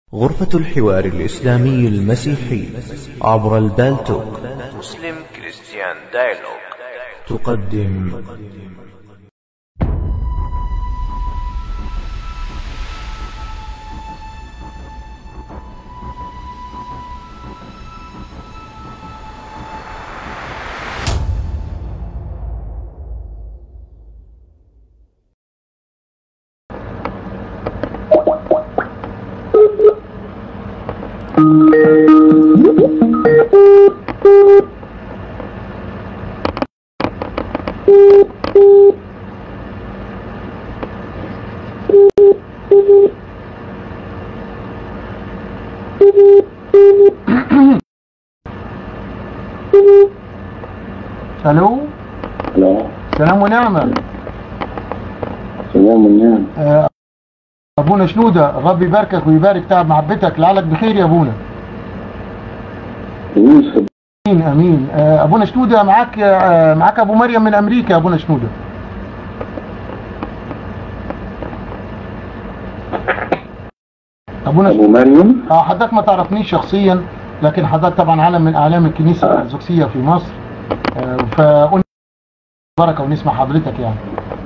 غرفة الحوار الإسلامي المسيحي عبر البالتوك مسلم كريستيان دايلوج تقدم الو الو سلام ونعمة سلام ونعم آه، ابونا شنودة ربي يباركك ويبارك تعب محبتك لعلك بخير يا ابونا يوسف امين امين آه، ابونا شنودة معاك آه، معاك ابو مريم من امريكا يا ابونا شنودة ابونا ابو مريم اه حضرتك ما تعرفنيش شخصيا لكن حضرتك طبعا علم من اعلام الكنيسه آه. الارثوذكسيه في مصر آه، فقلنا بركه ونسمع حضرتك يعني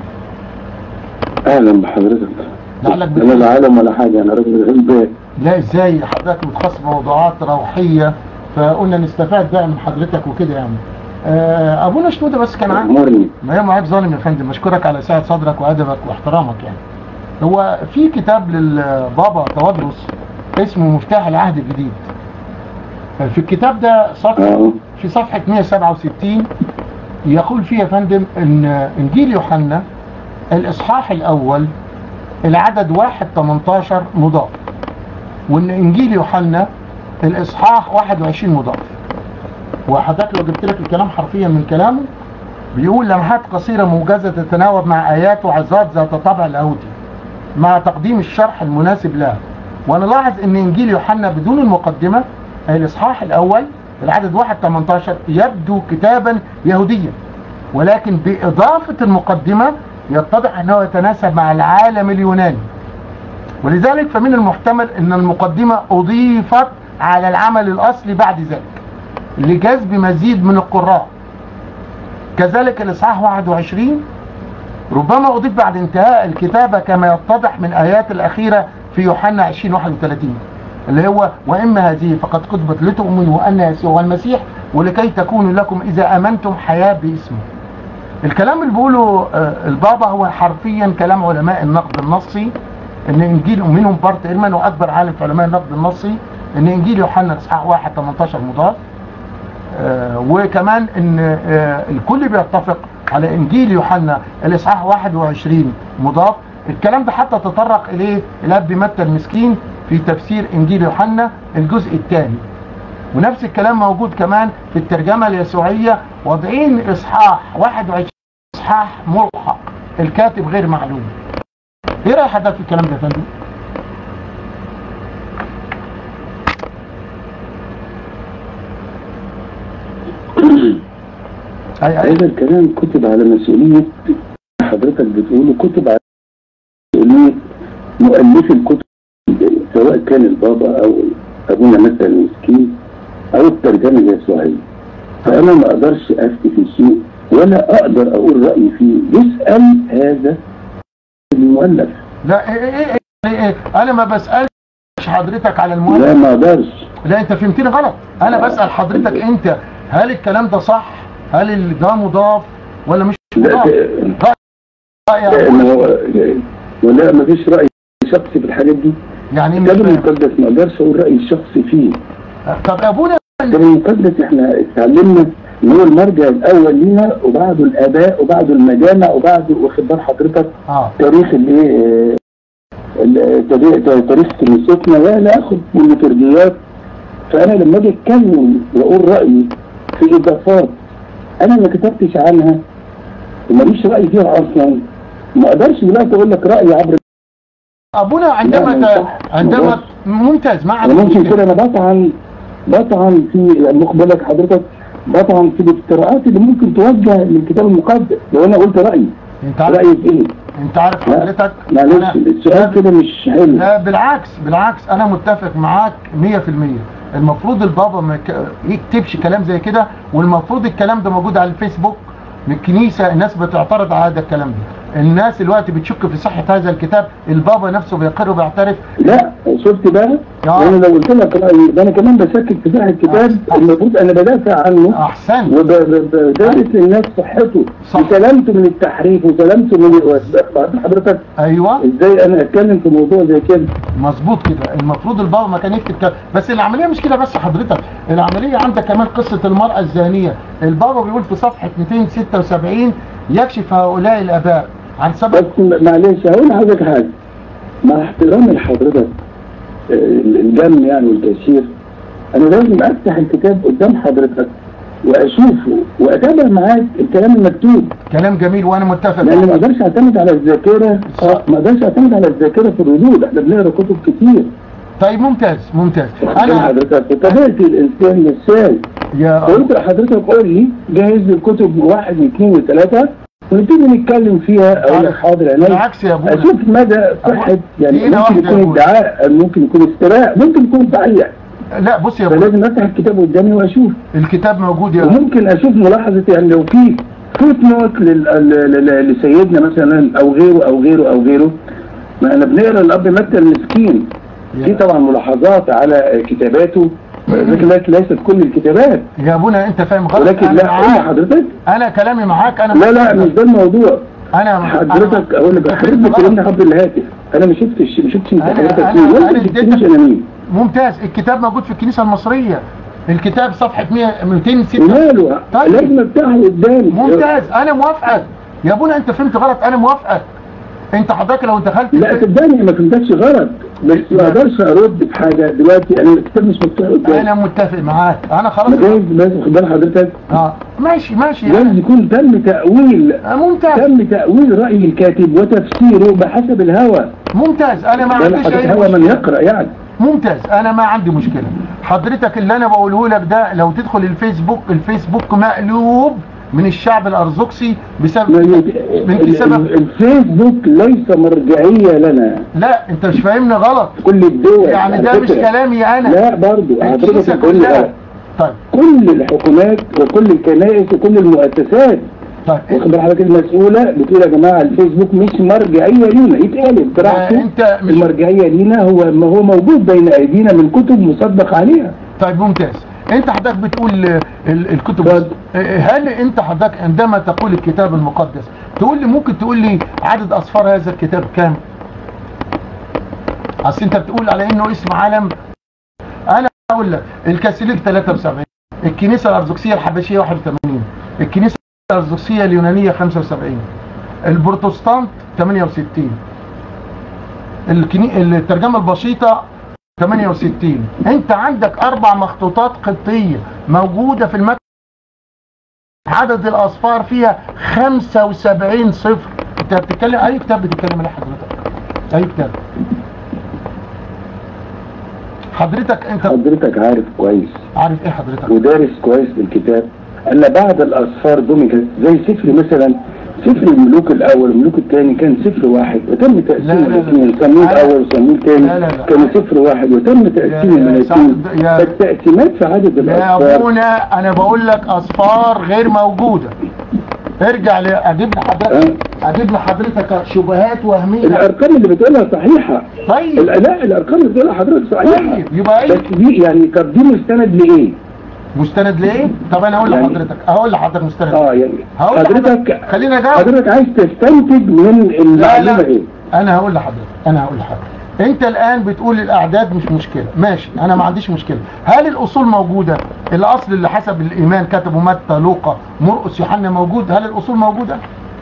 اهلا بحضرتك لعلك انا بخير لا عالم ولا حاجه انا راجل غلبان لا ازاي حضرتك متخصص بموضوعات روحيه فقلنا نستفاد بقى من حضرتك وكده يعني آه، ابونا شنوده بس كان عارف امرني ما هي معاك ظالم يا فندم اشكرك على سعه صدرك وادبك واحترامك يعني هو في كتاب للبابا توادرس اسمه مفتاح العهد الجديد في الكتاب ده صفحه اه في صفحه 167 يقول فيه يا فندم ان انجيل يوحنا الاصحاح الاول العدد 1 18 مضاف وان انجيل يوحنا الاصحاح 21 مضاف وحضرتك لو جبت لك الكلام حرفيا من كلامه بيقول لمحات قصيره موجزه تتناوب مع ايات وعظات ذات طابع لاهوتي مع تقديم الشرح المناسب لها ونلاحظ ان انجيل يوحنا بدون المقدمه أي الاصحاح الاول العدد 1 18 يبدو كتابا يهوديا ولكن باضافه المقدمه يتضح انه يتناسب مع العالم اليوناني ولذلك فمن المحتمل ان المقدمه اضيفت على العمل الاصلي بعد ذلك لجذب مزيد من القراء كذلك الاصحاح 21 ربما اضيف بعد انتهاء الكتابه كما يتضح من ايات الاخيره في يوحنا 20 31 اللي هو واما هذه فقد كتبت لتؤمنوا ان يسوع هو المسيح ولكي تكونوا لكم اذا امنتم حياه باسمه الكلام اللي بيقوله آه، البابا هو حرفيا كلام علماء النقد النصي ان انجيل منهم بارت ايرمان واكبر عالم في علماء النقد النصي ان انجيل يوحنا اصحاح 1 18 مضاف آه، وكمان ان آه، الكل بيتفق على انجيل يوحنا الاصحاح 21 مضاف الكلام ده حتى تطرق اليه الاب متى المسكين في تفسير انجيل يوحنا الجزء الثاني ونفس الكلام موجود كمان في الترجمه اليسوعيه واضعين اصحاح 21 اصحاح ملحق الكاتب غير معلوم ايه راي حضرتك في الكلام ده يا فندم؟ اي اي هذا الكلام كتب على مسؤوليه حضرتك بتقوله كتب على مسؤوليه مؤلفي الكتب سواء كان البابا او ابونا مثلا المسكين او الترجمه اليسوعيه فانا ما اقدرش افتي في شيء ولا اقدر اقول رايي فيه يسال هذا المؤلف لا ايه ايه ايه, إيه, إيه انا ما بسالش حضرتك على لا المؤلف ما اقدرش لا انت فهمتني غلط انا بسال حضرتك انت هل الكلام ده صح هل ال- ده مضاف ولا مش لا مضاف رأي يا لانه أبونا. ولا ما فيش راي شخصي في الحاجات دي يعني مش الكتاب فاهم. المقدس ما اقدرش اقول رايي الشخصي فيه طب يا ابونا الكتاب المقدس احنا اتعلمنا ان هو المرجع الاول لينا وبعده الاباء وبعده المجامع وبعده واخد بال حضرتك اه تاريخ الايه ال- تاريخ تاريخ كنيستنا ولا اخد من الليتورجيات فانا لما اجي اتكلم واقول رايي في اضافات انا ما كتبتش عنها وماليش راي فيها اصلا ما اقدرش دلوقتي اقول لك رايي عبر ابونا عندما لا، ما ت... ينفعش. عندما ما ممتاز ما انا عندي ممكن مشكلة. كده انا بطعن بطعن في لما اخد بالك حضرتك بطعن في الافتراءات اللي ممكن توجه للكتاب المقدس لو انا قلت رايي انت عارف رايك ايه؟ انت عارف لا، حضرتك معلش أنا- السؤال كده مش حلو لا بالعكس بالعكس انا متفق معاك 100% المفروض البابا ما يك- يكتبش كلام زي كده والمفروض الكلام ده موجود على الفيسبوك من الكنيسه الناس بتعترض على هذا الكلام ده الناس دلوقتي بتشك في صحه هذا الكتاب البابا نفسه بيقر وبيعترف لا شفت بقى آه. انا لو قلت لك رايي ده انا كمان بشكك في صحه الكتاب آه. المفروض انا بدافع عنه احسن وبدرس للناس صحته صح. وسلامته من التحريف وسلامته من بعد حضرتك ايوه ازاي انا اتكلم في موضوع زي كده مظبوط كده المفروض البابا ما كان يكتب كده بس العمليه مش كده بس حضرتك العمليه عندك كمان قصه المراه الزانيه البابا بيقول في صفحه 276 يكشف هؤلاء الاباء عن سبب بس م- معلش هقول لحضرتك حاجه مع احترامي لحضرتك آه، الجم يعني والتأشير انا لازم افتح الكتاب قدام حضرتك واشوفه واتابع معاك الكلام المكتوب كلام جميل وانا متفق لان ما معاك. اقدرش اعتمد على الذاكره اه ما اقدرش اعتمد على الذاكره في الردود احنا بنقرا كتب كتير طيب ممتاز ممتاز انا انا حضرتك بطبيعه الانسان نسال يا قلت لحضرتك قول لي جهز لي الكتب واحد واثنين وثلاثه ونبتدي نتكلم فيها اقول لك حاضر عينيا بالعكس يا ابونا اشوف مدى صحه يعني دقيقة ممكن واحدة يا يكون أبويا. ادعاء ممكن يكون استراء ممكن يكون صحيح لا بص يا ابونا فلازم افتح الكتاب قدامي واشوف الكتاب موجود يا وممكن اشوف ملاحظه يعني لو في فوت نوت لل- ل- ل- لسيدنا مثلا او غيره او غيره او غيره ما انا بنقرا الاب متى المسكين في طبعا ملاحظات على كتاباته لكن لكن ليست كل الكتابات يا ابونا انت فاهم غلط ولكن انا لا قول معاك حضرتك انا كلامي معاك انا لا لا مش ده الموضوع انا حضرتك اقول لك حضرتك بتكلمني عبر الهاتف انا ما شفتش ما شفتش انت أنا- حضرتك أنا- مين وانت أنا ما شفتنيش اديتك- انا مين ممتاز الكتاب موجود في الكنيسه المصريه الكتاب صفحه 100 206 وماله طيب. لازم افتحه قدامي ممتاز انا موافقك يا ابونا انت فهمت غلط انا موافقك انت حضرتك لو دخلت لا صدقني ما فهمتكش غلط بس ما اقدرش ارد بحاجه دلوقتي انا الكتاب مش مفتوح قدامي انا متفق معاك انا خلاص ما جايز بس خد بال حضرتك اه ماشي ماشي لازم أنا. يكون تم تاويل آه، ممتاز تم تاويل راي الكاتب وتفسيره بحسب الهوى ممتاز انا ما ده عنديش حضرتك اي هوى من مشكله يقرا يعني ممتاز انا ما عندي مشكله حضرتك اللي انا بقوله لك ده لو تدخل الفيسبوك الفيسبوك مقلوب من الشعب الارثوذكسي بسبب من ال- سبب ال- الفيسبوك ليس مرجعيه لنا لا انت مش فاهمني غلط كل الدول يعني على ده مش فكرة. كلامي انا لا برضو الكنيسه حضرتك بتقول لي كلها غلط. طيب كل الحكومات وكل الكنائس وكل المؤسسات طيب واخد بال حضرتك المسؤوله بتقول يا جماعه الفيسبوك مش مرجعيه لينا يتقلب آه، براحته انت مش المرجعيه لينا هو ما هو موجود بين ايدينا من كتب مصدق عليها طيب ممتاز انت حضرتك بتقول آه، ال- الكتب اتفضل. آه، هل انت حضرتك عندما تقول الكتاب المقدس تقول لي ممكن تقول لي عدد اصفار هذا الكتاب كام اصل انت بتقول على انه اسم عالم انا اقول لك الكاثوليك 73 الكنيسه الارثوذكسيه الحبشيه 81 الكنيسه الارثوذكسيه اليونانيه 75 البروتستانت 68 الكني... الترجمه البسيطه 68 انت عندك اربع مخطوطات قبطيه موجوده في المكتب عدد الاصفار فيها 75 صفر انت بتتكلم اي كتاب بتتكلم عليه حضرتك اي كتاب حضرتك انت حضرتك عارف كويس عارف ايه حضرتك ودارس كويس بالكتاب ان بعض الاصفار دمجت زي سفر مثلا سفر الملوك الاول الملوك الثاني كان سفر واحد وتم لا، تقسيم لا، لا. الاثنين صمويل أنا- الاول وصمويل الثاني لا، لا، لا. كانوا سفر واحد وتم تقسيم يا الملاكين سعد- يا- فالتقسيمات في عدد يا الاصفار ابونا انا بقول لك اصفار غير موجوده ارجع ل- اجيب لحضرتك اجيب لحضرتك شبهات وهميه الارقام اللي بتقولها صحيحه طيب لا الارقام اللي بتقولها حضرتك صحيحه طيب يبقى بس ايه دي يعني طب دي مستند لايه؟ مستند لايه طب انا هقول يعني- لحضرتك هقول لحضرتك مستند اه يعني هقول حضرتك لحضرتك خلينا اجاوب حضرتك عايز تستنتج من لا المعلومه لا ايه؟ انا هقول لحضرتك انا هقول لحضرتك انت الان بتقول الاعداد مش مشكله ماشي انا ما عنديش مشكله هل الاصول موجوده الاصل اللي حسب الايمان كتبه متى لوقا مرقس يوحنا موجود هل الاصول موجوده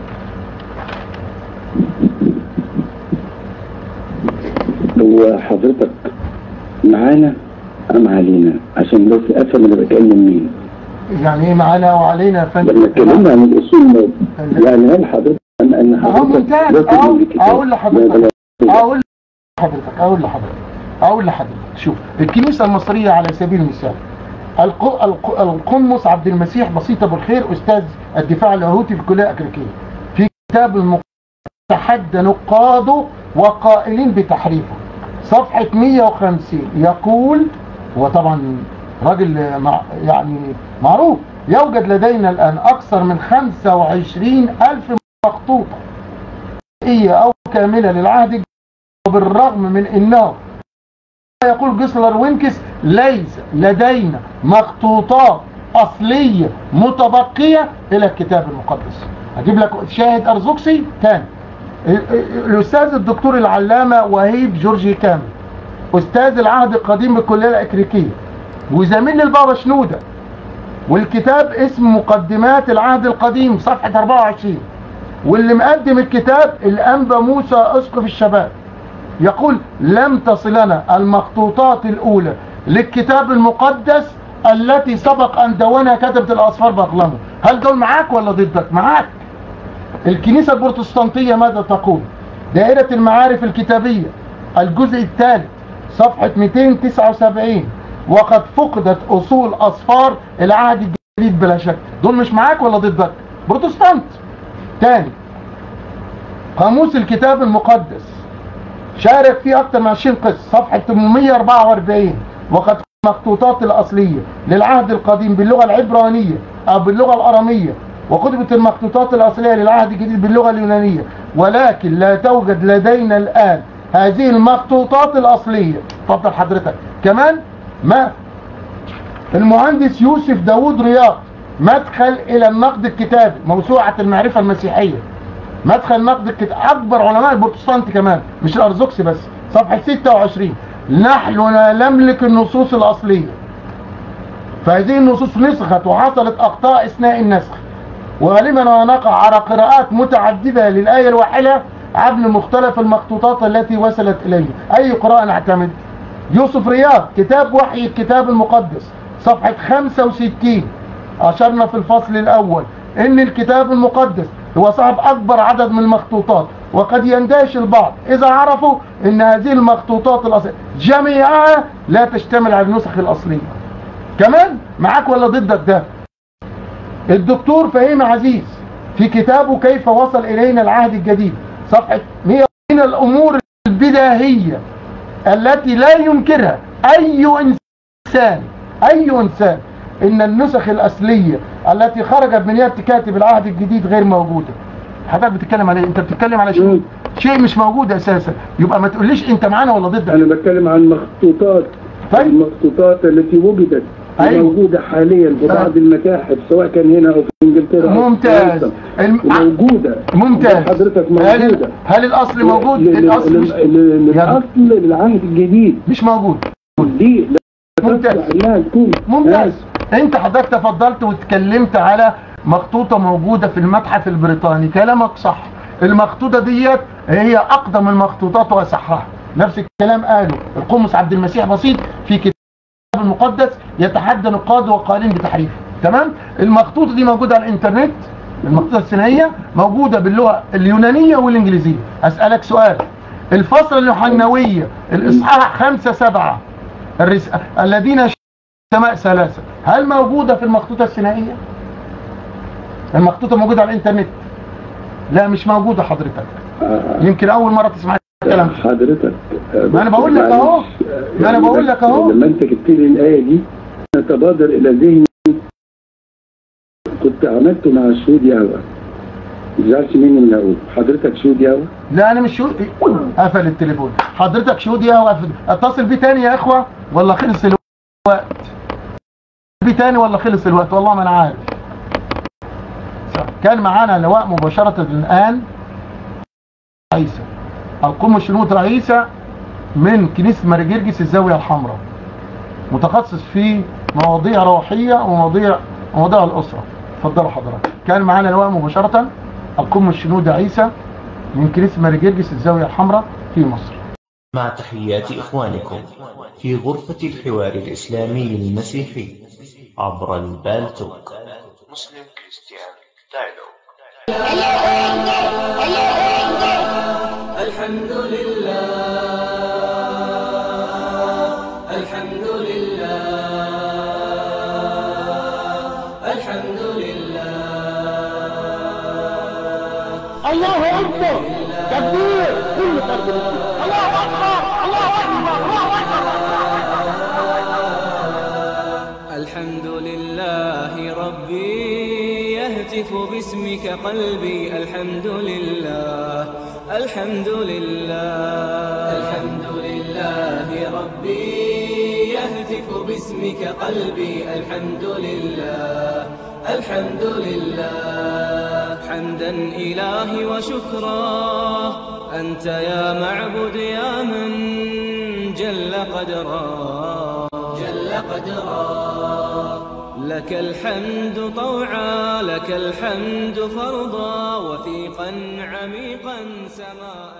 هو حضرتك معانا ام علينا عشان بس افهم انا بكلم مين يعني ايه معانا وعلينا يا فندم لما اتكلمنا عن الاصول يعني هل حضرتك ان ان اه حضرتك ممتاز ذات اقول الكتاب. اقول لحضرتك لا، لا، اقول لحضرتك اقول لحضرتك اقول لحضرتك شوف الكنيسه المصريه على سبيل المثال الق- الق- القمص عبد المسيح بسيط ابو الخير استاذ الدفاع اللاهوتي في الكليه الامريكيه الكتاب المقدس تحدى نقاده وقائلين بتحريفه صفحة 150 يقول هو طبعا راجل مع يعني معروف يوجد لدينا الآن أكثر من 25 ألف مخطوطة إيه أو كاملة للعهد الجديد وبالرغم من أنه يقول جسلر وينكس ليس لدينا مخطوطات أصلية متبقية إلى الكتاب المقدس هجيب لك شاهد أرزوكسي تاني الأستاذ الدكتور العلامة وهيب جورجي كامل أستاذ العهد القديم بالكلية الأكريكية وزميل البابا شنودة والكتاب اسم مقدمات العهد القديم صفحة 24 واللي مقدم الكتاب الأنبا موسى أسقف الشباب يقول لم تصلنا المخطوطات الأولى للكتاب المقدس التي سبق أن دونها كتبة الأصفار بأقلامه هل دول معاك ولا ضدك معاك الكنيسة البروتستانتية ماذا تقول دائرة المعارف الكتابية الجزء الثالث صفحة 279 وقد فقدت أصول أصفار العهد الجديد بلا شك دول مش معاك ولا ضدك بروتستانت تاني قاموس الكتاب المقدس شارك فيه أكثر من 20 قصة صفحة 844 وقد المخطوطات الأصلية للعهد القديم باللغة العبرانية أو باللغة الأرامية وكتبت المخطوطات الأصلية للعهد الجديد باللغة اليونانية ولكن لا توجد لدينا الآن هذه المخطوطات الأصلية تفضل حضرتك كمان ما المهندس يوسف داوود رياض مدخل إلى النقد الكتابي موسوعة المعرفة المسيحية مدخل نقد الكتاب أكبر علماء البروتستانت كمان مش الأرثوذكسي بس صفحة 26 نحن لا نملك النصوص الأصلية فهذه النصوص نسخت وحصلت أخطاء أثناء النسخ وغالبا ما نقع على قراءات متعددة للآية الواحدة عبر مختلف المخطوطات التي وصلت إليه أي قراءة نعتمد يوسف رياض كتاب وحي الكتاب المقدس صفحة 65 أشرنا في الفصل الأول إن الكتاب المقدس هو صاحب أكبر عدد من المخطوطات وقد يندهش البعض إذا عرفوا إن هذه المخطوطات الأصلية جميعها لا تشتمل على النسخ الأصلية كمان معاك ولا ضدك ده الدكتور فهيم عزيز في كتابه كيف وصل إلينا العهد الجديد صفحة 100 من الأمور البداهية التي لا ينكرها أي إنسان أي إنسان إن النسخ الأصلية التي خرجت من يد كاتب العهد الجديد غير موجودة حضرتك بتتكلم على إيه؟ أنت بتتكلم على شيء شيء مش موجود أساسا يبقى ما تقوليش أنت معانا ولا ضدك انا بتكلم عن مخطوطات طيب. المخطوطات التي وجدت أيوة. موجودة حاليا في بعض طيب. المتاحف سواء كان هنا او في انجلترا أو في ممتاز. فرنسا. الم- وموجودة ممتاز حضرتك هل, موجودة هل الأصل موجود ل- ل- الأصل ل- مش, ل- يعني- للاصل للعهد الجديد مش موجود دي لا ممتاز. تصلح انها تكون ممتاز انت حضرتك تفضلت واتكلمت على مخطوطة موجودة في المتحف البريطاني كلامك صح المخطوطة ديت هي اقدم المخطوطات واصحها نفس الكلام قاله القمص عبد المسيح بسيط في كتاب المقدس يتحدى نقاد وقائلين بتحريفه تمام المخطوطة دي موجودة على الانترنت المخطوطة السينائية موجودة باللغة اليونانية والانجليزية اسألك سؤال الفصل اليوحنوية الاصحاح خمسة سبعة الرس... الذين سماء ثلاثة هل موجودة في المخطوطة السينائية المخطوطة موجودة على الانترنت لا مش موجودة حضرتك آه، يمكن اول مرة تسمع الكلام ده. حضرتك آه، ما أنا بقول لك أهو. معلش، آه، ما أنا يعني بقول بس لك أهو. لما انت جبت لي الآية دي تبادر إلى ذهني كنت عملته مع الشهود يهوى ما تزعلش مني من أقول حضرتك شهود يهوى لا انا مش شهود قفل التليفون حضرتك شهود يا وقف اتصل بيه تاني يا اخوة ولا خلص الوقت بيه تاني ولا خلص الوقت والله ما انا عارف كان معانا لواء مباشرة الان عيسى القم الشنود رئيسة من كنيسة مارجرجس الزاوية الحمراء متخصص في مواضيع روحية ومواضيع مواضيع الأسرة اتفضلوا حضرتك كان معانا لواء مباشرة القم الشنود عيسى من كنيسة مارجرجس الزاوية الحمراء في مصر مع تحيات إخوانكم في غرفة الحوار الإسلامي المسيحي عبر البالتوك مسلم كريستيان دايلوج الحمد لله الحمد لله الحمد لله الله اكبر تكبير كل فرد مسلم الله اكبر الله اكبر الله اكبر الحمد لله ربي يهتف باسمك قلبي الحمد لله الحمد لله الحمد لله ربي يهتف باسمك قلبي الحمد لله الحمد لله حمدا إلهي وشكرا أنت يا معبد يا من جل قدرا جل قدرا لك الحمد طوعا لك الحمد فرضا وثيقا عميقا سماء